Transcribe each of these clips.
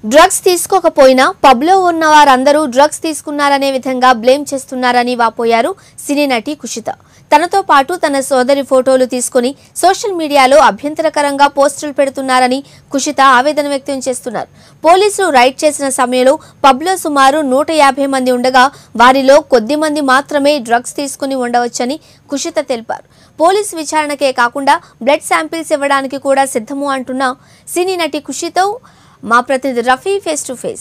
Drugs తీసుకోకపోయినా పబ్లో ఉన్న వారందరూ drugs తీసుకున్నారనే విధంగా బ్లేమ్ చేస్తున్నారని వాపోయారు సినీ నటి కుషిత తనతో పాటు తన సోదరి ఫోటోలు తీసుకుని సోషల్ మీడియాలో అభ్యంతరకరంగా పోస్టులు పెడుతున్నారని కుషిత ఆవేదన వ్యక్తం చేస్తున్నారు పోలీసులు రైడ్ చేసిన సమయంలో పబ్లో సుమారు నూట యాభై మంది ఉండగా వారిలో కొద్ది మంది మాత్రమే డ్రగ్స్ తీసుకుని ఉండవచ్చని కుషిత తెలిపారు పోలీసు విచారణకే కాకుండా బ్లడ్ శాంపిల్స్ ఇవ్వడానికి కూడా సిద్ధము అంటున్న సినీ నటి కుషితో మా ప్రతినిధి రఫీ ఫేస్ టు ఫేస్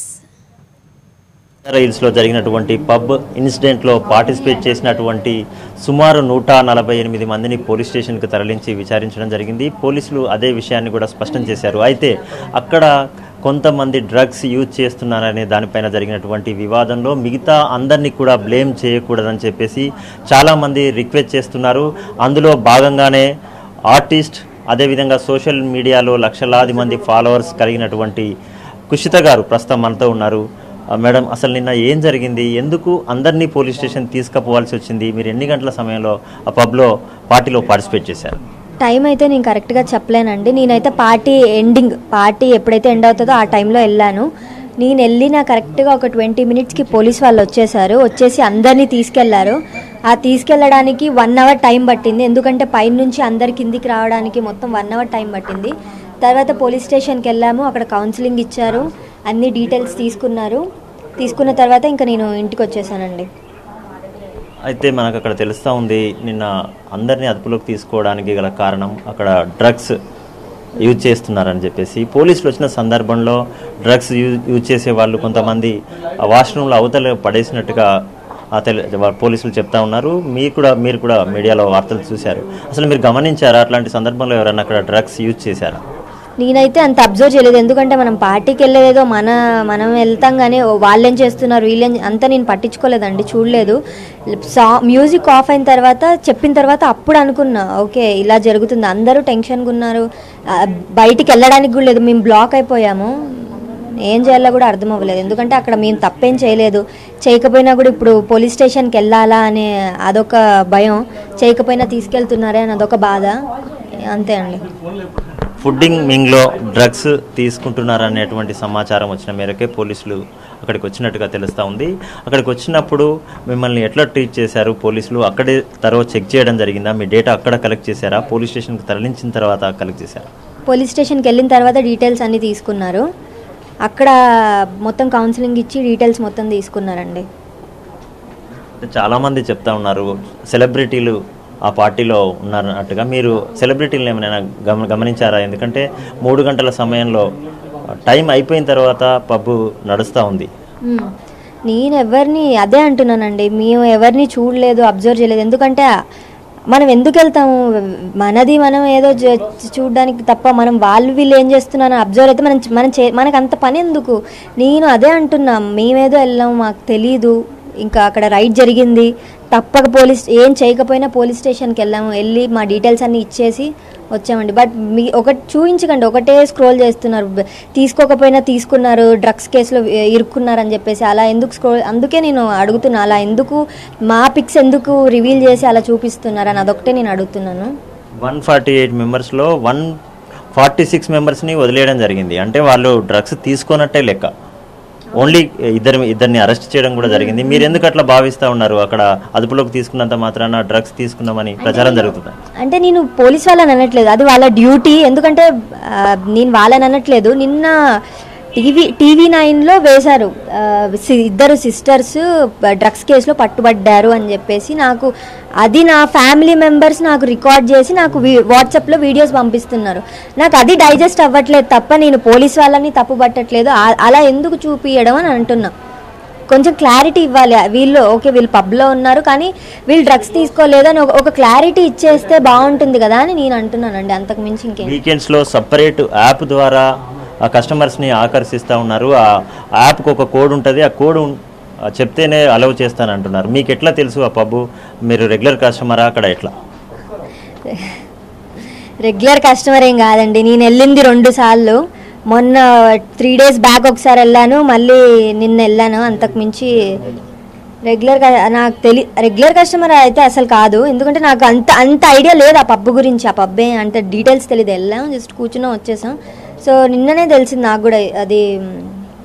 రైల్స్ లో జరిగినటువంటి పబ్ ఇన్సిడెంట్లో పార్టిసిపేట్ చేసినటువంటి సుమారు నూట నలభై ఎనిమిది మందిని పోలీస్ స్టేషన్కి తరలించి విచారించడం జరిగింది పోలీసులు అదే విషయాన్ని కూడా స్పష్టం చేశారు అయితే అక్కడ కొంతమంది డ్రగ్స్ యూజ్ చేస్తున్నారనే దానిపైన జరిగినటువంటి వివాదంలో మిగతా అందరినీ కూడా బ్లేమ్ చేయకూడదని చెప్పేసి చాలామంది రిక్వెస్ట్ చేస్తున్నారు అందులో భాగంగానే ఆర్టిస్ట్ అదేవిధంగా సోషల్ మీడియాలో లక్షలాది మంది ఫాలోవర్స్ కలిగినటువంటి కుషిత గారు ప్రస్తుతం మనతో ఉన్నారు ఆ, మేడం అసలు నిన్న ఏం జరిగింది ఎందుకు అందరినీ పోలీస్ స్టేషన్ తీసుకుపోవాల్సి వచ్చింది మీరు ఎన్ని గంటల సమయంలో ఆ పబ్లో పార్టీలో పార్టిసిపేట్ చేశారు టైం అయితే నేను కరెక్ట్గా చెప్పలేనండి నేనైతే పార్టీ ఎండింగ్ పార్టీ ఎప్పుడైతే ఎండ్ అవుతుందో ఆ టైంలో వెళ్ళాను నేను వెళ్ళిన కరెక్ట్గా ఒక ట్వంటీ మినిట్స్కి పోలీస్ వాళ్ళు వచ్చేసారు వచ్చేసి అందరినీ తీసుకెళ్లారు ఆ తీసుకెళ్ళడానికి వన్ అవర్ టైం పట్టింది ఎందుకంటే పైన నుంచి అందరి కిందికి రావడానికి మొత్తం వన్ అవర్ టైం పట్టింది తర్వాత పోలీస్ స్టేషన్కి వెళ్ళాము అక్కడ కౌన్సిలింగ్ ఇచ్చారు అన్ని డీటెయిల్స్ తీసుకున్నారు తీసుకున్న తర్వాత ఇంకా నేను ఇంటికి వచ్చేసానండి అయితే మనకు అక్కడ తెలుస్తూ ఉంది నిన్న అందరినీ అదుపులోకి తీసుకోవడానికి గల కారణం అక్కడ డ్రగ్స్ యూజ్ చేస్తున్నారని చెప్పేసి పోలీసులు వచ్చిన సందర్భంలో డ్రగ్స్ యూజ్ యూజ్ చేసే వాళ్ళు కొంతమంది ఆ వాష్రూమ్లో అవతల పడేసినట్టుగా ఆ తెలి వా- పోలీసులు చెప్తా ఉన్నారు మీరు కూడా మీరు కూడా మీడియాలో వార్తలు చూశారు అసలు మీరు గమనించారా అట్లాంటి సందర్భంలో ఎవరైనా అక్కడ డ్రగ్స్ యూజ్ చేశారా నేనైతే అంత అబ్జర్వ్ చేయలేదు ఎందుకంటే మనం పార్టీకి వెళ్ళేదేదో మన మనం వెళ్తాం కానీ ఓ వాళ్ళేం చేస్తున్నారు వీళ్ళేం అంతా నేను పట్టించుకోలేదండి చూడలేదు సా మ్యూజిక్ ఆఫ్ అయిన తర్వాత చెప్పిన తర్వాత అప్పుడు అనుకున్నా ఓకే ఇలా జరుగుతుంది అందరూ టెన్షన్గా ఉన్నారు ఆ, బయటికి వెళ్ళడానికి కూడా లేదు మేము బ్లాక్ అయిపోయాము ఏం చేయాలో కూడా అర్థం అవ్వలేదు ఎందుకంటే అక్కడ మేము తప్పేం చేయలేదు చేయకపోయినా కూడా ఇప్పుడు పోలీస్ స్టేషన్కి వెళ్ళాలా అనే అదొక భయం చేయకపోయినా తీసుకెళ్తున్నారే అని అదొక బాధ అంతే అండి ఫుడ్డింగ్ మింగ్లో డ్రగ్స్ తీసుకుంటున్నారనేటువంటి సమాచారం వచ్చిన మేరకే పోలీసులు అక్కడికి వచ్చినట్టుగా తెలుస్తూ ఉంది అక్కడికి వచ్చినప్పుడు మిమ్మల్ని ఎట్లా ట్రీట్ చేశారు పోలీసులు అక్కడే తర్వాత చెక్ చేయడం జరిగిందా మీ డేటా అక్కడ కలెక్ట్ చేశారా పోలీస్ స్టేషన్కి తరలించిన తర్వాత కలెక్ట్ చేశారా పోలీస్ స్టేషన్కి వెళ్ళిన తర్వాత డీటెయిల్స్ అన్నీ తీసుకున్నారు అక్కడ మొత్తం కౌన్సిలింగ్ ఇచ్చి డీటెయిల్స్ మొత్తం తీసుకున్నారండి అంటే చాలామంది చెప్తా ఉన్నారు సెలబ్రిటీలు ఆ పార్టీలో ఉన్నారన్నట్టుగా మీరు సెలబ్రిటీలను ఏమైనా గమ గమనించారా ఎందుకంటే మూడు గంటల సమయంలో టైం అయిపోయిన తర్వాత పబ్బు నడుస్తూ ఉంది మ్మ్. నేను ఎవరిని అదే అంటున్నానండి మేము ఎవరిని చూడలేదు అబ్జర్వ్ చేయలేదు ఎందుకంటే మనం ఎందుకు వెళ్తాము మనది మనం ఏదో చూ- చూడడానికి తప్ప మనం వాళ్ళు వీళ్ళు ఏం చేస్తున్నారో అబ్జర్వ్ అయితే మనం మనం చే మనకు అంత పని ఎందుకు నేను అదే అంటున్నా మేమేదో వెళ్ళాం మాకు తెలీదు ఇంకా అక్కడ రైడ్ జరిగింది తప్పక పోలీస్ ఏం చేయకపోయినా పోలీస్ స్టేషన్కి వెళ్ళాము వెళ్ళి మా డీటెయిల్స్ అన్నీ ఇచ్చేసి వచ్చామండి బట్ మీ ఒకటి చూపించకండి ఒకటే స్క్రోల్ చేస్తున్నారు బ- తీసుకోకపోయినా తీసుకున్నారు డ్రగ్స్ కేసులో ఇ- ఇరుక్కున్నారని చెప్పేసి అలా ఎందుకు స్క్రోల్ అందుకే నేను అడుగుతున్నా అలా ఎందుకు మా పిక్స్ ఎందుకు రివీల్ చేసి అలా చూపిస్తున్నారు అని అదొకటే నేను అడుగుతున్నాను వన్ ఫార్టీ ఎయిట్ మెంబర్స్లో వన్ ఫార్టీ సిక్స్ మెంబర్స్ని వదిలేయడం జరిగింది అంటే వాళ్ళు డ్రగ్స్ తీసుకున్నట్టే లెక్క ఓన్లీ ఇద్దరు ఇద్దరిని అరెస్ట్ చేయడం కూడా జరిగింది మీరు ఎందుకు అట్లా భావిస్తూ ఉన్నారు అక్కడ అదుపులోకి తీసుకున్నంత మాత్రాన డ్రగ్స్ తీసుకున్నామని ప్రచారం జరుగుతుంది అంటే నేను పోలీస్ వాళ్ళని అనట్లేదు అది వాళ్ళ డ్యూటీ ఎందుకంటే ఆ, నేను వాళ్ళని అనట్లేదు నిన్న టీవీ టీవీ నైన్లో వేశారు ఆ, సి- ఇద్దరు సిస్టర్స్ డ్రగ్స్ కేసులో పట్టుబడ్డారు అని చెప్పేసి నాకు అది నా ఫ్యామిలీ మెంబర్స్ నాకు రికార్డ్ చేసి నాకు వీ- వాట్సాప్లో వీడియోస్ పంపిస్తున్నారు నాకు అది డైజెస్ట్ అవ్వట్లేదు తప్ప నేను పోలీస్ వాళ్ళని తప్పు పట్టట్లేదు ఆ- అలా ఎందుకు చూపియడం అని అంటున్నా కొంచెం క్లారిటీ ఇవ్వాలి వీళ్ళు ఓకే వీళ్ళు పబ్లో ఉన్నారు కానీ వీళ్ళు డ్రగ్స్ తీసుకోలేదు అని ఒక- ఒక క్లారిటీ ఇచ్చేస్తే బాగుంటుంది కదా అని నేను అంటున్నానండి అంతకు మించి ఇంకేం వీకెండ్స్లో సపరేట్ యాప్ ద్వారా ఆ కస్టమర్స్ని ఆకర్షిస్తూ ఉన్నారు ఆ యాప్కి ఒక కోడ్ ఉంటుంది ఆ కోడ్ ఉన్- ఆ చెప్తేనే అలౌ చేస్తానంటున్నారు మీకు ఎట్లా తెలుసు ఆ పబ్బు మీరు రెగ్యులర్ కస్టమరా అక్కడ ఎట్లా రెగ్యులర్ కస్టమర్ ఏం కాదండి నేను వెళ్ళింది రెండు సార్లు మొన్న త్రీ డేస్ బ్యాక్ ఒకసారి వెళ్ళాను మళ్ళీ నిన్న వెళ్ళాను అంతకు మించి రెగ్యులర్ నాకు తెలి రెగ్యులర్ కస్టమర్ అయితే అసలు కాదు ఎందుకంటే నాకు అంత అంత ఐడియా లేదు ఆ పబ్బు గురించి ఆ పబ్బే అంత డీటెయిల్స్ తెలియదు వెళ్ళాం జస్ట్ కూర్చున్నాం వచ్చేసాం సో నిన్ననే తెలిసింది నాకు కూడా అది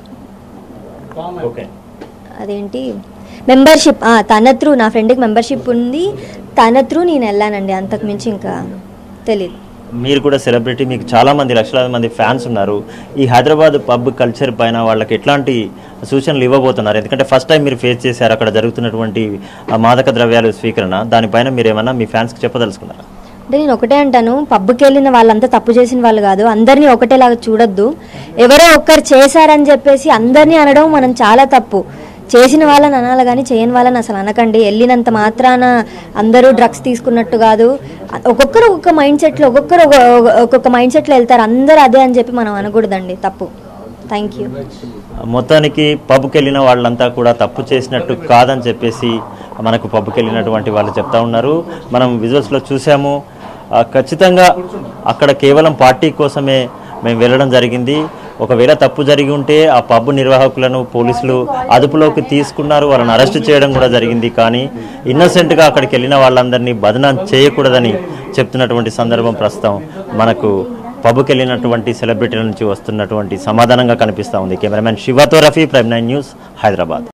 ఓకే అదేంటి మెంబర్షిప్ తన త్రూ నా ఫ్రెండ్కి మెంబర్షిప్ ఉంది తన త్రూ నేను వెళ్ళానండి అంతకు మించి ఇంకా తెలియదు మీరు కూడా సెలబ్రిటీ మీకు చాలా మంది లక్షలాది మంది ఫ్యాన్స్ ఉన్నారు ఈ హైదరాబాద్ పబ్ కల్చర్ పైన వాళ్ళకి ఎట్లాంటి సూచనలు ఇవ్వబోతున్నారు ఎందుకంటే ఫస్ట్ టైం మీరు ఫేస్ చేశారు అక్కడ జరుగుతున్నటువంటి ఆ మాదక ద్రవ్యాలు స్వీకరణ దానిపైన మీరు ఏమన్నా మీ ఫ్యాన్స్కి చెప్పదలుచుకున్నారా అంటే నేను ఒకటే అంటాను పబ్కి వెళ్ళిన వాళ్ళంతా తప్పు చేసిన వాళ్ళు కాదు అందరినీ ఒకటేలాగా చూడొద్దు ఎవరో ఒక్కరు చేశారని చెప్పేసి అందరినీ అనడం మనం చాలా తప్పు చేసిన వాళ్ళని అనాలి కానీ చేయని వాళ్ళని అసలు అనకండి వెళ్ళినంత మాత్రాన అందరూ డ్రగ్స్ తీసుకున్నట్టు కాదు ఒక్కొక్కరు ఒక్కొక్క మైండ్ సెట్లో ఒక్కొక్కరు ఒక- ఒక- ఒక్కొక్క మైండ్ సెట్లో వెళ్తారు అందరూ అదే అని చెప్పి మనం అనకూడదండి తప్పు థ్యాంక్ యూ మొత్తానికి పబ్కి వెళ్ళిన వాళ్ళంతా కూడా తప్పు చేసినట్టు కాదని చెప్పేసి మనకు పబ్కి వెళ్ళినటువంటి వాళ్ళు చెప్తా ఉన్నారు మనం విజువల్స్లో చూసాము ఆ, ఖచ్చితంగా అక్కడ కేవలం పార్టీ కోసమే మేము వెళ్ళడం జరిగింది ఒకవేళ తప్పు జరిగి ఉంటే ఆ పబ్ నిర్వాహకులను పోలీసులు అదుపులోకి తీసుకున్నారు వాళ్ళని అరెస్ట్ చేయడం కూడా జరిగింది కానీ ఇన్నోసెంట్గా అక్కడికి వెళ్ళిన వాళ్ళందరినీ బదనాం చేయకూడదని చెప్తున్నటువంటి సందర్భం ప్రస్తుతం మనకు పబ్కి వెళ్ళినటువంటి సెలబ్రిటీల నుంచి వస్తున్నటువంటి సమాధానంగా కనిపిస్తూ ఉంది కెమెరామెన్ శివతో Rafi Prime Nine News Hyderabad